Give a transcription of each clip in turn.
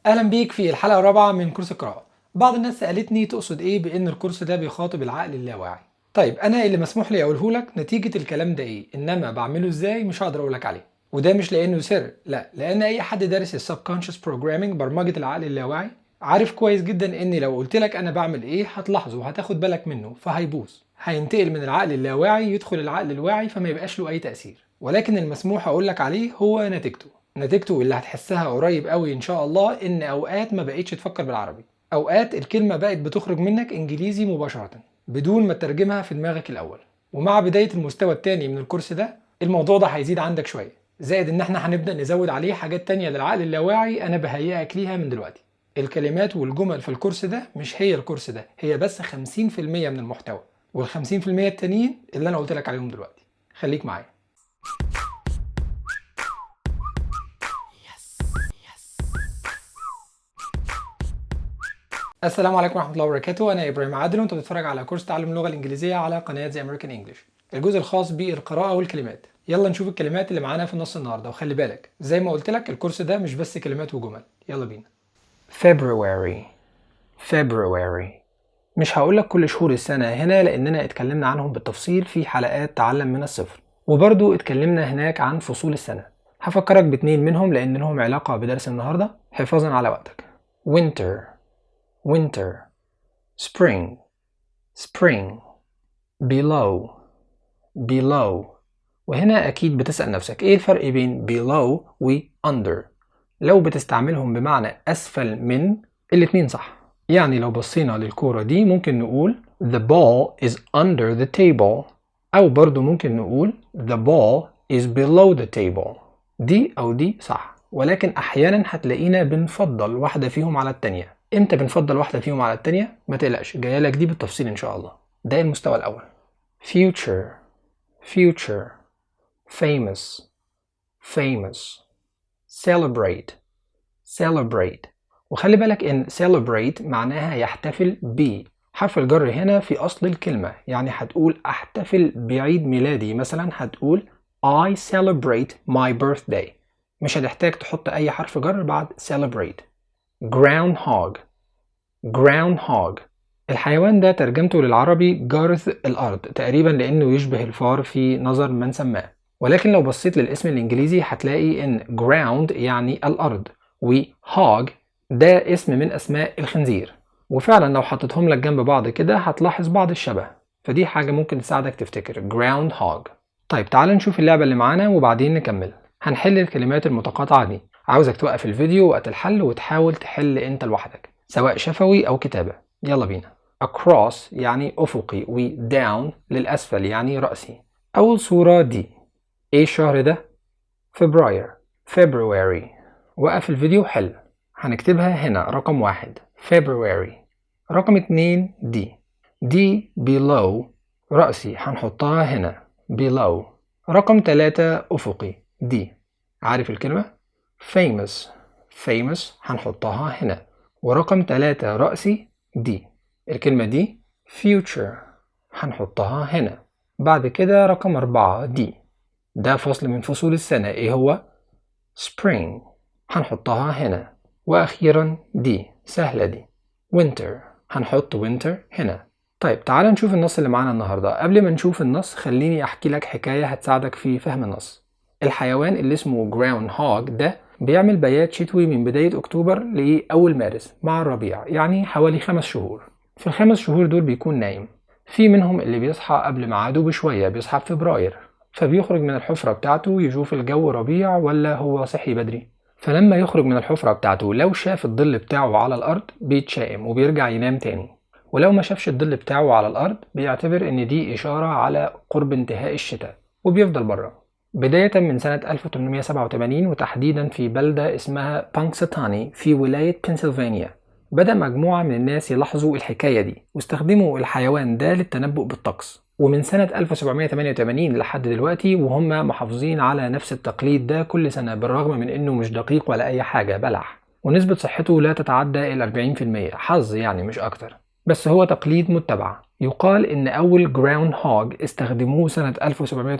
اهلا بيك في الحلقه الرابعه من كورس القراءه بعض الناس سالتني تقصد ايه بان الكورس ده بيخاطب العقل اللاواعي طيب انا اللي مسموح لي اقوله لك نتيجه الكلام ده ايه انما بعمله ازاي مش هقدر اقول لك عليه وده مش لانه سر لا لان اي حد دارس السبكونشس بروجرامينج برمجه العقل اللاواعي عارف كويس جدا ان لو قلت لك انا بعمل ايه هتلاحظه وهتاخد بالك منه فهيبوظ هينتقل من العقل اللاواعي يدخل العقل الواعي فما يبقاش له اي تاثير ولكن المسموح اقول لك عليه هو نتيجته نتيجته اللي هتحسها قريب قوي ان شاء الله ان اوقات ما بقتش تفكر بالعربي اوقات الكلمه بقت بتخرج منك انجليزي مباشره بدون ما تترجمها في دماغك الاول ومع بدايه المستوى الثاني من الكورس ده الموضوع ده هيزيد عندك شويه زائد ان احنا هنبدا نزود عليه حاجات تانية للعقل اللاواعي انا بهيئك ليها من دلوقتي الكلمات والجمل في الكورس ده مش هي الكورس ده هي بس 50% من المحتوى وال 50% التانيين اللي انا قلت لك عليهم دلوقتي خليك معايا السلام عليكم ورحمه الله وبركاته انا ابراهيم عادل وانت بتتفرج على كورس تعلم اللغه الانجليزيه على قناه زي امريكان انجلش الجزء الخاص بالقراءه والكلمات يلا نشوف الكلمات اللي معانا في النص النهارده وخلي بالك زي ما قلت لك الكورس ده مش بس كلمات وجمل يلا بينا February February مش هقول لك كل شهور السنة هنا لأننا اتكلمنا عنهم بالتفصيل في حلقات تعلم من الصفر وبرضو اتكلمنا هناك عن فصول السنة هفكرك باتنين منهم لأن لهم علاقة بدرس النهاردة حفاظا على وقتك Winter Winter Spring Spring Below Below وهنا أكيد بتسأل نفسك إيه الفرق بين below و under لو بتستعملهم بمعنى أسفل من الاتنين صح يعني لو بصينا للكورة دي ممكن نقول the ball is under the table أو برضو ممكن نقول the ball is below the table دي أو دي صح ولكن أحيانا هتلاقينا بنفضل واحدة فيهم على التانية امتى بنفضل واحدة فيهم على التانية ما تقلقش جايلك دي بالتفصيل إن شاء الله ده المستوى الأول future future famous famous celebrate celebrate وخلي بالك ان celebrate معناها يحتفل ب حرف الجر هنا في اصل الكلمة يعني هتقول احتفل بعيد ميلادي مثلا هتقول I celebrate my birthday مش هتحتاج تحط اي حرف جر بعد celebrate groundhog groundhog الحيوان ده ترجمته للعربي جارث الارض تقريبا لانه يشبه الفار في نظر من سماه ولكن لو بصيت للاسم الانجليزي هتلاقي ان ground يعني الارض وهوج ده اسم من اسماء الخنزير وفعلا لو حطيتهم لك جنب بعض كده هتلاحظ بعض الشبه فدي حاجة ممكن تساعدك تفتكر ground hog طيب تعال نشوف اللعبة اللي معانا وبعدين نكمل هنحل الكلمات المتقاطعة دي عاوزك توقف الفيديو وقت الحل وتحاول تحل انت لوحدك سواء شفوي او كتابة يلا بينا across يعني افقي و down للاسفل يعني رأسي اول صورة دي ايه الشهر ده فبراير February وقف الفيديو حل هنكتبها هنا رقم واحد February رقم اتنين دي دي below رأسي هنحطها هنا below رقم تلاتة أفقي دي عارف الكلمة؟ famous famous هنحطها هنا ورقم تلاتة رأسي دي الكلمة دي future هنحطها هنا بعد كده رقم أربعة دي ده فصل من فصول السنة ايه هو؟ spring هنحطها هنا وأخيرا دي سهلة دي winter هنحط winter هنا طيب تعال نشوف النص اللي معانا النهاردة قبل ما نشوف النص خليني أحكي لك حكاية هتساعدك في فهم النص الحيوان اللي اسمه ground hog ده بيعمل بيات شتوي من بداية أكتوبر لأول مارس مع الربيع يعني حوالي خمس شهور في الخمس شهور دول بيكون نايم في منهم اللي بيصحى قبل ميعاده بشوية بيصحى في فبراير فبيخرج من الحفرة بتاعته يشوف الجو ربيع ولا هو صحي بدري فلما يخرج من الحفرة بتاعته لو شاف الظل بتاعه على الأرض بيتشائم وبيرجع ينام تاني ولو ما شافش الظل بتاعه على الأرض بيعتبر إن دي إشارة على قرب انتهاء الشتاء وبيفضل بره بداية من سنة 1887 وتحديدا في بلدة اسمها بانكستاني في ولاية بنسلفانيا بدأ مجموعة من الناس يلاحظوا الحكاية دي واستخدموا الحيوان ده للتنبؤ بالطقس ومن سنة 1788 لحد دلوقتي وهم محافظين على نفس التقليد ده كل سنة بالرغم من انه مش دقيق ولا اي حاجة بلح ونسبة صحته لا تتعدى ال 40% حظ يعني مش اكتر بس هو تقليد متبع يقال ان اول جراوند هوج استخدموه سنة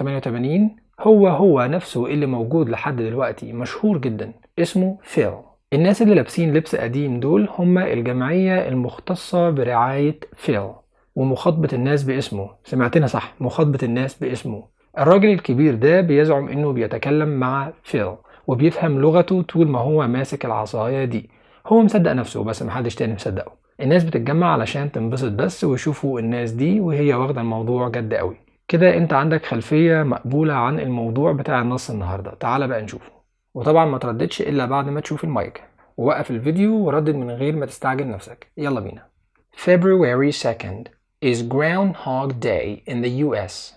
1788 هو هو نفسه اللي موجود لحد دلوقتي مشهور جدا اسمه فيل الناس اللي لابسين لبس قديم دول هم الجمعية المختصة برعاية فيل ومخاطبة الناس باسمه سمعتنا صح مخاطبة الناس باسمه الراجل الكبير ده بيزعم انه بيتكلم مع فيل وبيفهم لغته طول ما هو ماسك العصاية دي هو مصدق نفسه بس محدش تاني مصدقه الناس بتتجمع علشان تنبسط بس ويشوفوا الناس دي وهي واخدة الموضوع جد قوي كده انت عندك خلفية مقبولة عن الموضوع بتاع النص النهاردة تعال بقى نشوفه وطبعا ما ترددش الا بعد ما تشوف المايك ووقف الفيديو وردد من غير ما تستعجل نفسك يلا بينا February 2nd is Groundhog Day in the US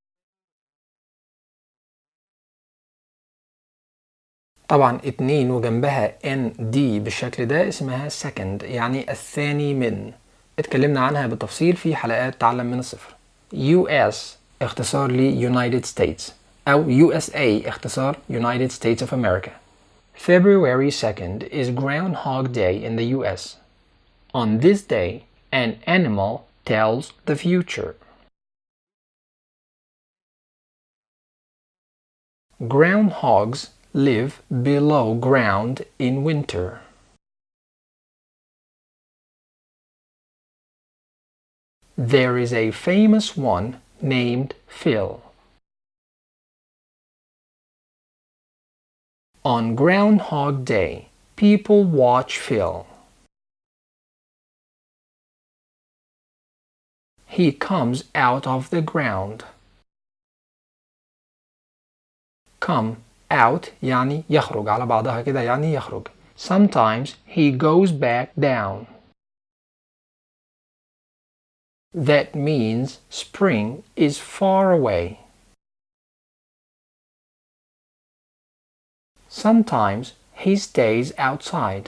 طبعا اتنين وجنبها ان دي بالشكل ده اسمها second يعني الثاني من اتكلمنا عنها بالتفصيل في حلقات تعلم من الصفر US اختصار ل United States أو USA اختصار United States of America February 2nd is Groundhog Day in the US. On this day, an animal tells the future. Groundhogs live below ground in winter. There is a famous one named Phil. On Groundhog Day, people watch Phil. He comes out of the ground. Come out يعني يخرج على بعضها كده يعني يخرج. Sometimes he goes back down. That means spring is far away. Sometimes he stays outside.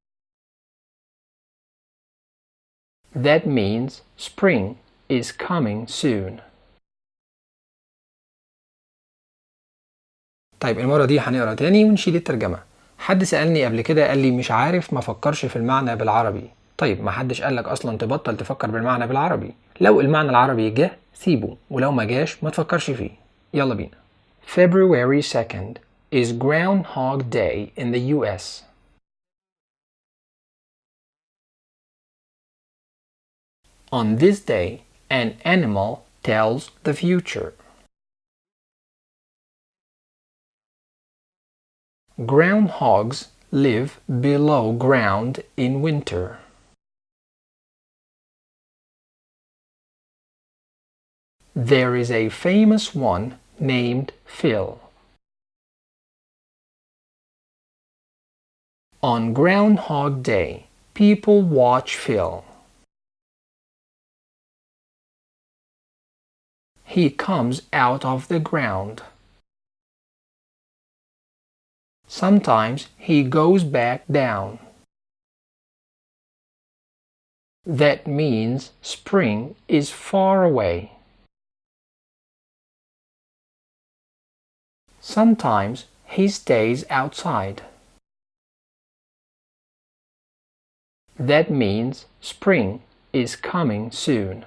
That means spring is coming soon. طيب المرة دي هنقرا تاني ونشيل الترجمة. حد سألني قبل كده قال لي مش عارف ما فكرش في المعنى بالعربي. طيب ما حدش قالك أصلا تبطل تفكر بالمعنى بالعربي. لو المعنى العربي جه سيبه ولو ما جاش ما تفكرش فيه. يلا بينا. February 2nd is Groundhog Day in the US. On this day, an animal tells the future. Groundhogs live below ground in winter. There is a famous one named Phil. On Groundhog Day, people watch Phil. He comes out of the ground. Sometimes he goes back down. That means spring is far away. Sometimes he stays outside. That means spring is coming soon.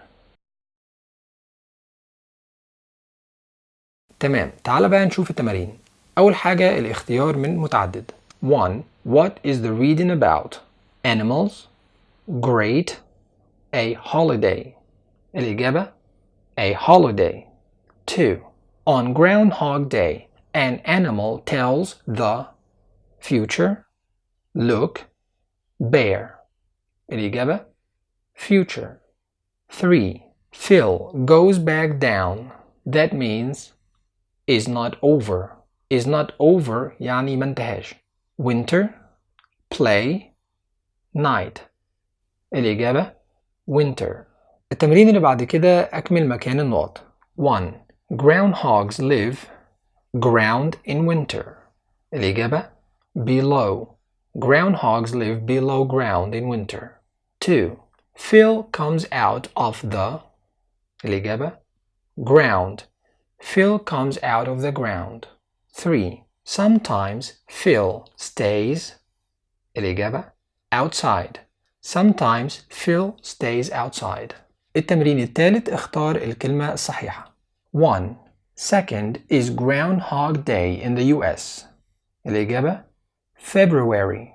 تمام تعال بقى نشوف التمارين أول حاجة الاختيار من متعدد 1. What is the reading about? Animals Great A holiday الإجابة A holiday 2. On Groundhog Day an animal tells the future Look Bear الإجابة future 3. Phil goes back down that means is not over is not over يعني ما انتهاش winter play night الإجابة winter التمرين اللي بعد كده أكمل مكان النقط 1 groundhogs live ground in winter الإجابة below groundhogs live below ground in winter 2 Phil comes out of the الإجابة ground Phil comes out of the ground 3. Sometimes Phil stays الإجابة outside. Sometimes Phil stays outside. التمرين الثالث اختار الكلمة الصحيحة. 1. Second is Groundhog Day in the US. الإجابة February.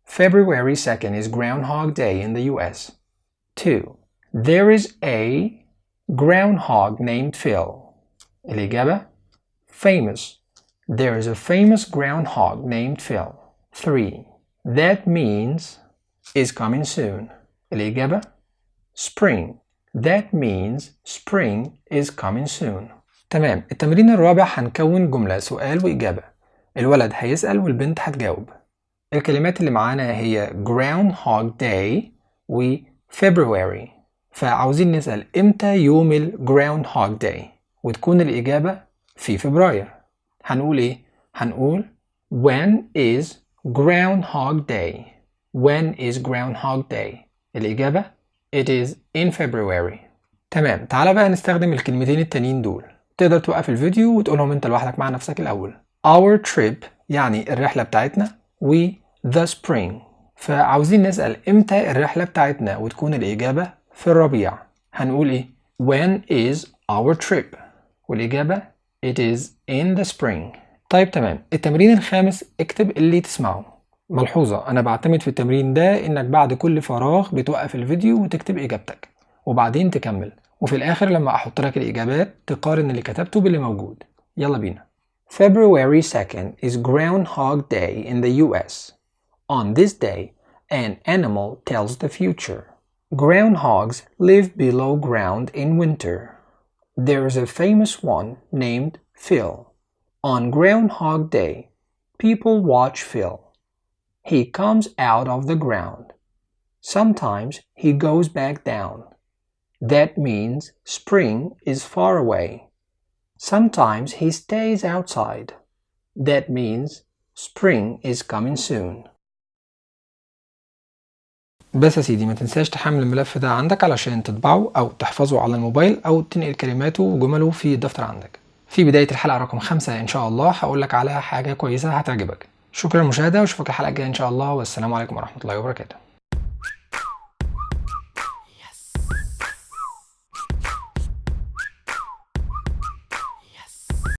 February 2nd is Groundhog Day in the US. 2. There is a groundhog named Phil. الإجابة famous. There is a famous groundhog named Phil. 3. That means is coming soon. الإجابة spring. That means spring is coming soon. تمام التمرين الرابع هنكون جملة سؤال وإجابة الولد هيسأل والبنت هتجاوب الكلمات اللي معانا هي groundhog day و February فعاوزين نسأل إمتى يوم ال groundhog day وتكون الإجابة في فبراير هنقول إيه؟ هنقول when is groundhog day when is groundhog day الإجابة it is in February تمام تعالى بقى نستخدم الكلمتين التانيين دول تقدر توقف الفيديو وتقولهم انت لوحدك مع نفسك الأول our trip يعني الرحلة بتاعتنا و the spring فعاوزين نسأل امتى الرحلة بتاعتنا وتكون الإجابة في الربيع هنقول ايه when is our trip والإجابة it is in the spring طيب تمام التمرين الخامس اكتب اللي تسمعه ملحوظة أنا بعتمد في التمرين ده إنك بعد كل فراغ بتوقف الفيديو وتكتب إجابتك وبعدين تكمل وفي الآخر لما أحط لك الإجابات تقارن اللي كتبته باللي موجود يلا بينا February 2nd is Groundhog Day in the US. On this day, an animal tells the future. Groundhogs live below ground in winter. There is a famous one named Phil. On Groundhog Day, people watch Phil. He comes out of the ground. Sometimes he goes back down. That means spring is far away. Sometimes he stays outside. That means spring is coming soon. بس يا سيدي ما تنساش تحمل الملف ده عندك علشان تطبعه أو تحفظه على الموبايل أو تنقل كلماته وجمله في الدفتر عندك في بداية الحلقة رقم خمسة إن شاء الله هقولك على حاجة كويسة هتعجبك شكرا للمشاهدة واشوفك الحلقة الجاية إن شاء الله والسلام عليكم ورحمة الله وبركاته